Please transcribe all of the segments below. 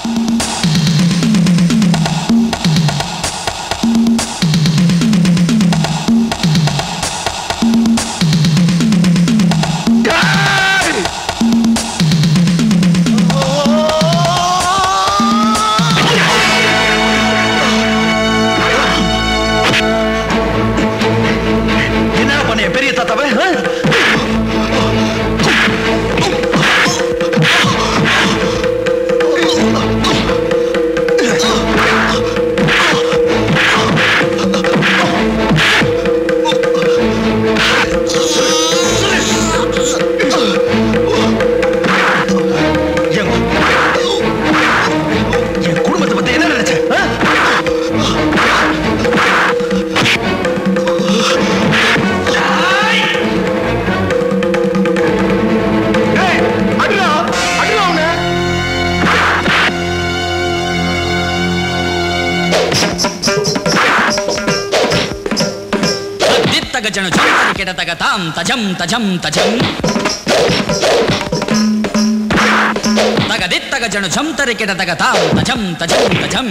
என்ன பண்ண பெரிய தாத்தாவை ஆ? என் என் குடும்பத்தை பத்தி என்ன நினைச்ச ஆ? ದಿತ್ತಗಜನು ಚಂತರಿ ಕೆಡತಗ ತಾಂ ತಜಂ ತಜಂ ತಜಂ ತಗ ದಿತ್ತಗಜನು ಚಂತರಿ ಕೆಡತಗ ತಾಂ ತಜಂ ತಜಂ ತಜಂ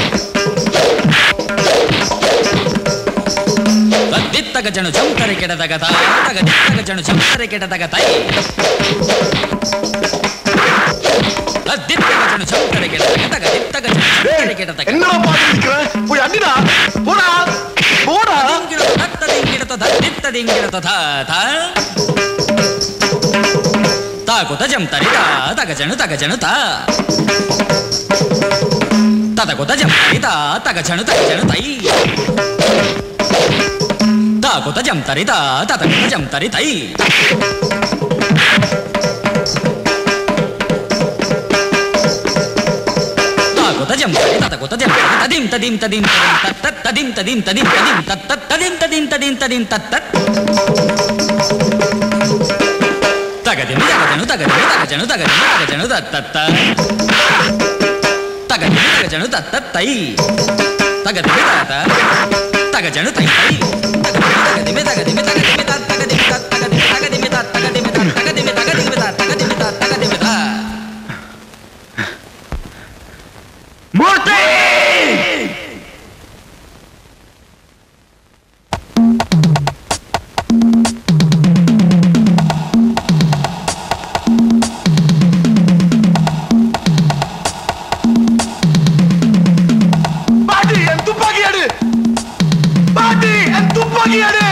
ದಿತ್ತಗಜನು ಚಂತರಿ ಕೆಡತಗ ತಾ ತಗ ದಿತ್ತಗಜನು ಚಂತರಿ ಕೆಡತಗ ತೈ ದಿತ್ತಗಜನು ಚಂತರಿ ಕೆಡತಗ ತಗ ದಿತ್ತಗಜನು ಚಂತರಿ ಕೆಡತಗ என்னடா பாத்து நிக்கிற போய் அடிடா போடா போடா ತಾಕು ತಜಂ ತರಿತ ತಗಜನು ತಗಜನು ತ ತದಕು ತಜಂ ತರಿತ ತಗಜನು ತಗಜನು ತೈ ತಾಕು ತಜಂ ತರಿತ ತದಕು ತಜಂ ತರಿತೈ ತಾಕು ತಜಂ ತರಿ ತದಕು ತಜಂ ತರಿ ತದಿಂ ತದಿಂ ತದಿಂ ತದಿಂ ತತ್ ತದಿಂ ತದಿಂ ತದಿಂ ತದಿಂ ತತ್ ತತ್ ತದಿಂ ತದಿಂ ತದಿಂ ತದಿಂ ತತ್ ತತ್ ತಗದಿಮಿ ತಗಜನು ತಗದಿಮಿ ತಗಜನು ತಗದಿಮಿ ತಗಜನು ತತ್ತತ್ತ ತಗದಿಮಿ ತಗಜನು ತತ್ತತ್ತೈ ತಗದಿಮಿ ತಾತ ತಗಜನು ತೈ ತೈ ತಗದಿಮಿ ತಗದಿಮಿ ತಗದಿಮಿ ತತ್ ತಗದಿಮಿ ತತ್ ತಗದಿಮಿ ತಗದಿಮಿ ತತ್ ತಗದಿಮಿ ತತ್ ತಗದಿಮಿ ತಗದಿಮಿ ತತ್ ತಗದಿಮಿ ತತ್ ತಗದಿಮಿ ತ மூர்த்தி பாட்டி என் துப்பாக்கி எடு பாட்டி என் துப்பாக்கி எடு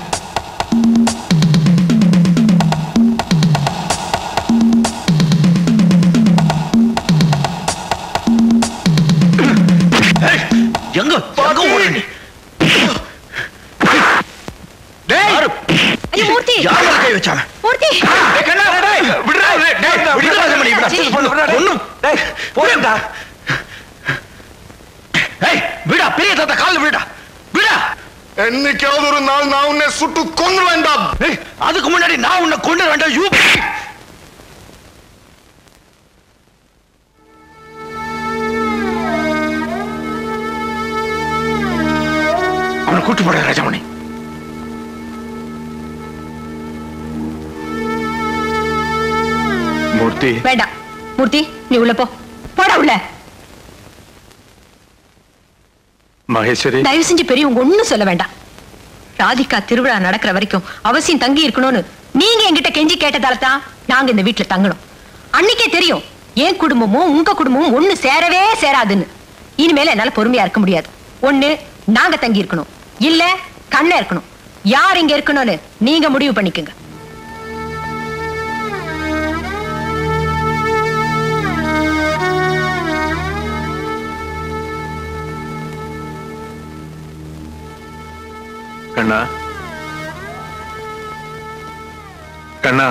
ஏய், எங்க எங்க ஓடுற நீ டேய் ஐயோ மூர்த்தி யார் மேல கை வச்சாங்க மூர்த்தி டேய், கண்ணா, டேய், விடுடா, டேய், டேய், விடுடா, ராஜமணி, விடுடா. ஜி. பொண்ணு, பொண்ணு. டேய், போடா. ஏய், விடா, பெரிய தாத்தா கால்ல விடுடா. விடா. என்னைக்காவது ஒரு நாள் நான் உன்னை சுட்டு கொண்டு வேண்டாம் ஏய், அதுக்கு முன்னாடி நான் உன்னை கொண்டு வேண்டாம் யூ அவனை கூட்டு போட ராஜமணி மூர்த்தி வேண்டாம் மூர்த்தி நீ உள்ள போ போடா உள்ள மகேஸ்வரி தயவு செஞ்சு பெரியவங்க ஒண்ணும் சொல்ல வேண்டாம் ராதிகா திருவிழா நடக்கிற வரைக்கும் அவசியம் தங்கி இருக்கணும்னு நீங்க என்கிட்ட கெஞ்சி கேட்டதால தான் நாங்க இந்த வீட்டுல தங்கணும் அன்னைக்கே தெரியும் என் குடும்பமும் உங்க குடும்பமும் ஒண்ணு சேரவே சேராதுன்னு இனிமேல என்னால பொறுமையா இருக்க முடியாது ஒண்ணு நாங்க தங்கி இருக்கணும் இல்ல கண்ண இருக்கணும் யார் இங்க இருக்கணும்னு நீங்க முடிவு பண்ணிக்கங்க கண்ணா கண்ணா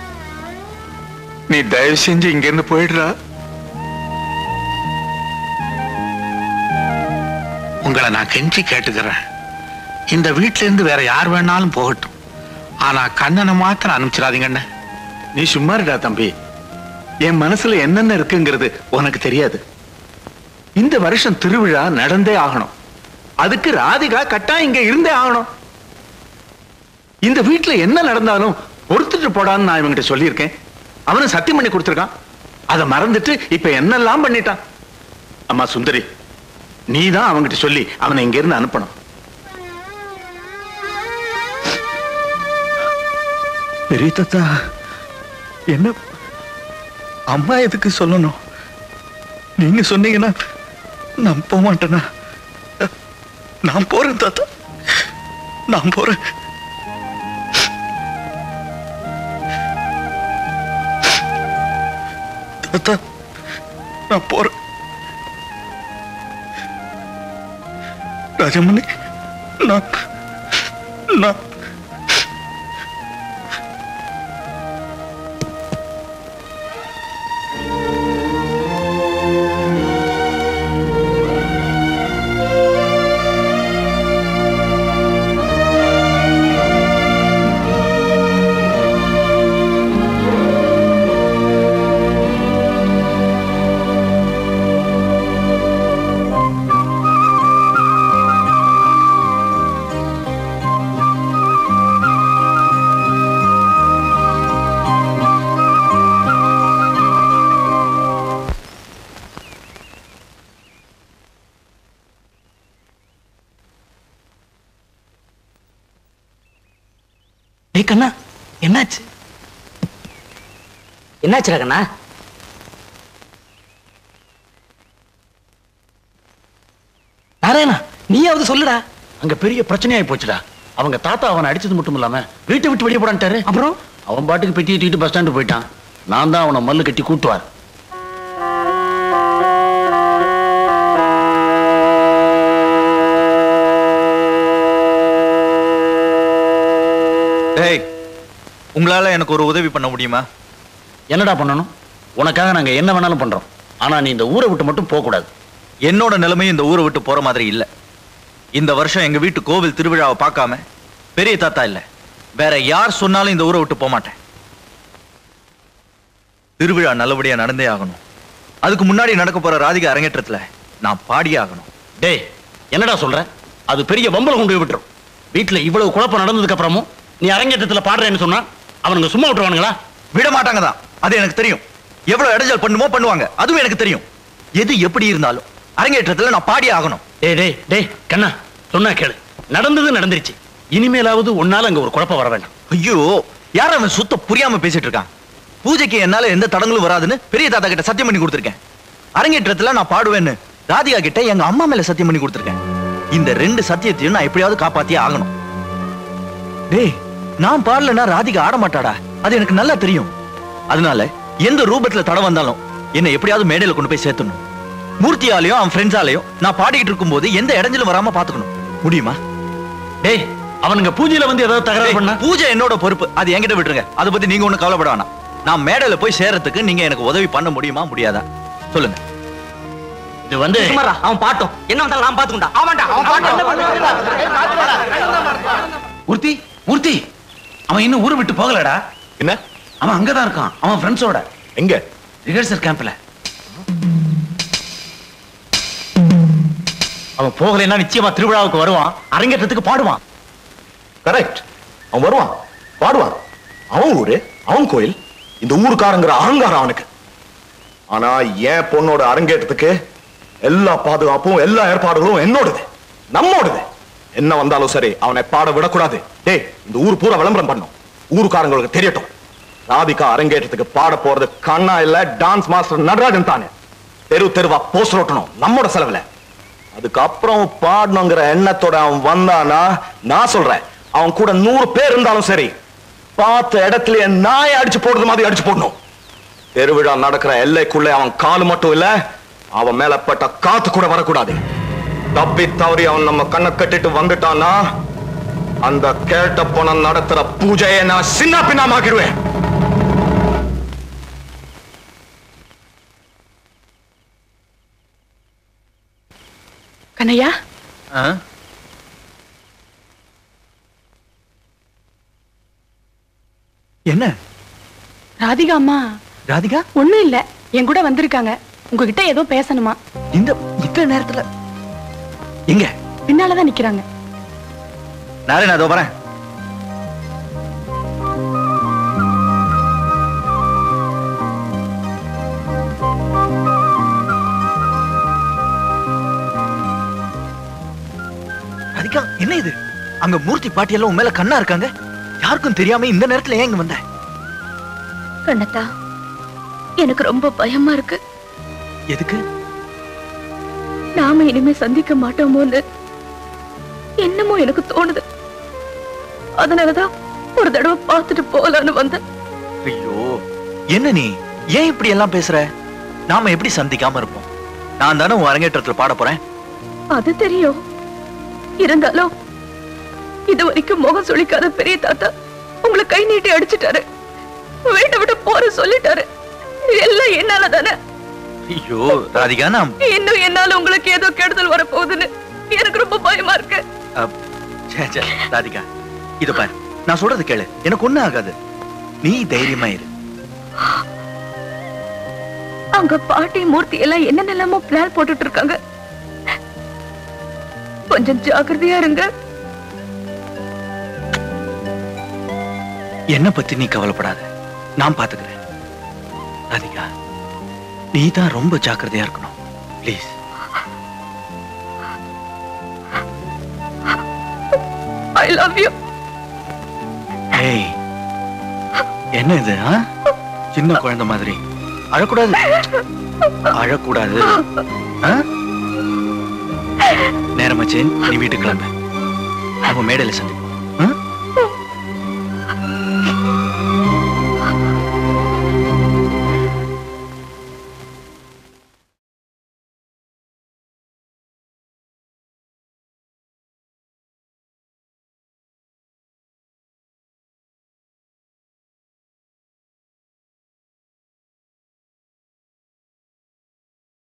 நீ தயவு செஞ்சு இங்க இருந்து போயிடுறா உங்களை நான் கெஞ்சி கேட்டுக்கிறேன் இந்த வீட்ல இருந்து வேற யார் வேணாலும் போகட்டும் ஆனா கண்ணனை மாத்திரம் அனுப்பிச்சிடாதீங்கண்ணே நீ சும்மா இருடா தம்பி என் மனசுல என்னென்ன இருக்குங்கிறது உனக்கு தெரியாது இந்த வருஷம் திருவிழா நடந்தே ஆகணும் அதுக்கு ராதிகா கட்டாயம் இங்க இருந்தே ஆகணும் இந்த வீட்டுல என்ன நடந்தாலும் பொறுத்துட்டு போடான்னு நான் இவங்கிட்ட சொல்லியிருக்கேன் அவனும் சத்தியம் பண்ணி கொடுத்துருக்கான் அதை மறந்துட்டு இப்ப என்னெல்லாம் பண்ணிட்டான் அம்மா சுந்தரி நீ தான் அவன்கிட்ட சொல்லி அவனை இங்க இருந்து அனுப்பணும் பெரிய தாத்தா என்ன அம்மா எதுக்கு சொல்லணும் நீங்க சொன்னீங்கன்னா நான் போக மாட்டேனா நான் போறேன் தாத்தா நான் போறேன் தாத்தா நான் போறேன் ராஜமணி நான் நான் டேய் கண்ணா என்னாச்சு என்னாச்சுடா கண்ணா நாராயணா நீயாவது சொல்லுடா அங்க பெரிய பிரச்சனையாயி போச்சுடா அவங்க தாத்தா அவனை அடிச்சது மட்டும் இல்லாம வீட்டை விட்டு வெளியே போடான்ட்டாரு அப்புறம் அவன் பாட்டுக்கு பெட்டியை தூக்கிட்டு பஸ் ஸ்டாண்டு போயிட்டான் நான் தான் அவனை மல்லு கட்டி கூட்டுவார் டேய் உங்களால எனக்கு ஒரு உதவி பண்ண முடியுமா என்னடா பண்ணணும் உனக்காக நாங்க என்ன வேணாலும் பண்றோம் ஆனா நீ இந்த ஊரை விட்டு மட்டும் போக கூடாது என்னோட நிலைமையும் இந்த ஊரை விட்டு போற மாதிரி இல்ல இந்த வருஷம் எங்க வீட்டு கோவில் திருவிழாவை பார்க்காம பெரிய தாத்தா இல்ல வேற யார் சொன்னாலும் இந்த ஊரை விட்டு போக மாட்டேன் திருவிழா நல்லபடியா நடந்தே ஆகணும் அதுக்கு முன்னாடி நடக்க போற ராதிகா அரங்கேற்றத்துல நான் பாடியே ஆகணும் டேய் என்னடா சொல்ற அது பெரிய வம்பல கொண்டு போய் விட்டுரும் வீட்டுல இவ்வளவு குழப்பம் நடந்ததுக்கு அப்புறமும் நீ அரங்கேற்றத்துல பாடுறேன்னு சொன்னா அவனுங்க சும்மா விட்டுருவானுங்களா விட மாட்டாங்க தான் அது எனக்கு தெரியும் எவ்வளவு இடைஞ்சல் பண்ணுமோ பண்ணுவாங்க அதுவும் எனக்கு தெரியும் எது எப்படி இருந்தாலும் அரங்கேற்றத்துல நான் பாடியே ஆகணும் டேய் டேய் டேய் கண்ணா சொன்னா கேளு நடந்தது நடந்துருச்சு இனிமேலாவது உன்னால அங்க ஒரு குழப்பம் வர வேண்டாம் ஐயோ யார் அவன் சுத்த புரியாம பேசிட்டு இருக்கான் பூஜைக்கு என்னால எந்த தடங்களும் வராதுன்னு பெரிய தாத்தா கிட்ட சத்தியம் பண்ணி கொடுத்துருக்கேன் அரங்கேற்றத்துல நான் பாடுவேன்னு ராதிகா கிட்ட எங்க அம்மா மேல சத்தியம் பண்ணி கொடுத்துருக்கேன் இந்த ரெண்டு சத்தியத்தையும் நான் எப்படியாவது காப்பாத்தியே ஆகணும் டேய் நான் பாடலன்னா ராதிகா ஆட மாட்டாடா அது எனக்கு நல்லா தெரியும் அதனால எந்த ரூபத்துல தடை வந்தாலும் என்னை எப்படியாவது மேடையில கொண்டு போய் சேர்த்தணும் மூர்த்தியாலையும் அவன் ஃப்ரெண்ட்ஸாலையும் நான் பாடிக்கிட்டு இருக்கும்போது எந்த இடைஞ்சலும் வராம பாத்துக்கணும் முடியுமா டேய் அவனுங்க பூஜையில வந்து ஏதாவது தகராறு பண்ணா டேய், பூஜை என்னோட பொறுப்பு அது என்கிட்ட விட்டுருங்க அதை பத்தி நீங்க ஒண்ணும் கவலைப்பட வேணாம் நான் மேடையில போய் சேர்றதுக்கு நீங்க எனக்கு உதவி பண்ண முடியுமா முடியாதா சொல்லுங்க இது வந்து சுமாரா அவன் பாட்டும் என்ன வந்தாலும் நான் பாத்துக்கிட்டா ஆமாண்டா அவன் மூர்த்தி மூர்த்தி அவன் இன்னும் ஊரை விட்டு போகலடா என்ன அவன் அங்கதான் இருக்கான் அவன் ஃப்ரெண்ட்ஸோட எங்க ரிஹர்சல் கேம்ப்ல அவன் போகலைன்னா நிச்சயமா திருவிழாவுக்கு வருவான் அரங்கேற்றத்துக்கு பாடுவான் கரெக்ட் அவன் வருவான் பாடுவான் அவன் ஊரு அவன் கோயில் இந்த ஊருக்காரங்கிற அகங்காரம் அவனுக்கு ஆனா என் பொண்ணோட அரங்கேற்றத்துக்கு எல்லா பாதுகாப்பும் எல்லா ஏற்பாடுகளும் என்னோடது நம்மோடது என்ன வந்தாலும் சரி அவனை பாட விடக்கூடாது டேய் இந்த ஊர் பூரா விளம்பரம் பண்ணும் ஊருக்காரங்களுக்கு தெரியட்டும் ராதிகா அரங்கேற்றத்துக்கு பாட போறது கண்ணா இல்ல டான்ஸ் மாஸ்டர் நடராஜன் தானே தெரு தெருவா போஸ்டர் ஓட்டணும் நம்மோட செலவுல அதுக்கப்புறம் பாடணுங்கிற எண்ணத்தோட அவன் வந்தானா நான் சொல்றேன் அவன் கூட நூறு பேர் இருந்தாலும் சரி பார்த்த இடத்துல நாயை அடிச்சு போடுறது மாதிரி அடிச்சு போடணும் தெருவிழா நடக்கிற எல்லைக்குள்ள அவன் காலு மட்டும் இல்ல அவன் மேல பட்ட காத்து கூட வரக்கூடாது தப்பி தவறி அவன் நம்ம கண்ணை கட்டிட்டு வந்துட்டான்னா அந்த கேட்ட பணம் நடத்துற பூஜையை நான் சின்ன பின்னமாக்கிடுவேன் கண்ணையா ஆ? என்ன ராதிகா அம்மா ராதிகா ஒண்ணும் இல்ல என் கூட வந்திருக்காங்க உங்ககிட்ட ஏதோ பேசணுமா இந்த இந்த நேரத்துல எங்க பின்னாலதான் நிக்கிறாங்க நாராயணா அதோ வரேன் ராதிகா என்ன இது அங்க மூர்த்தி பாட்டி எல்லாம் உன் மேல கண்ணா இருக்காங்க யாருக்கும் தெரியாம இந்த நேரத்துல ஏன் இங்க வந்த கண்ணத்தா எனக்கு ரொம்ப பயமா இருக்கு எதுக்கு நாம இனிமே சந்திக்க மாட்டோமோன்னு என்னமோ எனக்கு தோணுது அதனாலதான் ஒரு தடவை பார்த்துட்டு போகலான்னு வந்தேன் ஐயோ என்ன நீ ஏன் இப்படி எல்லாம் பேசுற நாம எப்படி சந்திக்காம இருப்போம் நான் தானே உன் அரங்கேற்றத்துல பாட போறேன் அது தெரியும் இருந்தாலும் இது வரைக்கும் முகம் சுளிக்காத பெரிய தாத்தா உங்களை கை நீட்டி அடிச்சிட்டாரு வீட்டை விட்டு போற சொல்லிட்டாரு எல்லாம் என்னால தானே ஐயோ ராதிகா நான் இன்னும் என்னால உங்களுக்கு ஏதோ கெடுதல் வரப்போகுதுன்னு எனக்கு ரொம்ப பயமா இருக்கு அப், ச்சே, ச்சே, ராதிகா இத பாரு நான் சொல்றது கேளு எனக்கு ஒண்ணும் ஆகாது நீ தைரியமா இரு அங்க பாட்டி மூர்த்தி எல்லாம் என்னென்னலாமோ பிளான் போட்டுட்டு இருக்காங்க கொஞ்சம் ஜாக்கிரதையா இருங்க என்ன பத்தி நீ கவலைப்படாத நான் பாத்துக்கிறேன் ராதிகா நீ தான் ரொம்ப ஜாக்கிரதையா இருக்கணும் ப்ளீஸ் ஐ லவ் யூ ஏய் என்ன இது ஆ? சின்ன குழந்தை மாதிரி அழக்கூடாது அழக்கூடாது ஆ? நேரமாச்சு நீ வீட்டுக்கு கிளம்பு நம்ம மேடையில சந்திப்போம்